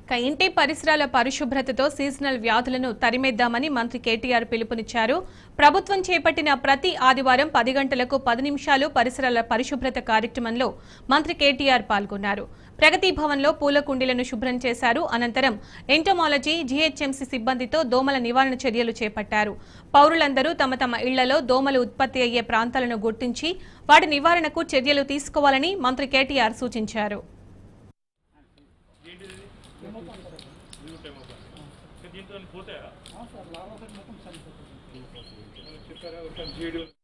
ఇక ఇంటి పరిసరాల పరిశుభ్రతతో సీజనల్ వ్యాధులను తరిమేద్దామని మంత్రి కేటీఆర్ పిలుపునిచ్చారు ప్రభుత్వం చేపట్టిన ప్రతి ఆదివారం పది గంటలకు పది నిమిషాలు పరిసరాల పరిశుభ్రత కార్యక్రమంలో మంత్రి కేటీఆర్ పాల్గొన్నారు ప్రగతి భవన్లో పూల కుండీలను శుభ్రం చేశారు అనంతరం ఎంటోమాలజీ జీహెచ్ఎంసీ సిబ్బందితో దోమల నివారణ చర్యలు చేపట్టారు పౌరులందరూ తమ తమ ఇళ్లలో దోమలు ఉత్పత్తి అయ్యే ప్రాంతాలను గుర్తించి వాటి నివారణకు చర్యలు తీసుకోవాలని మంత్రి కేటీఆర్ సూచించారు దీంతో పోతాయా చెప్పారా ఒక జీడి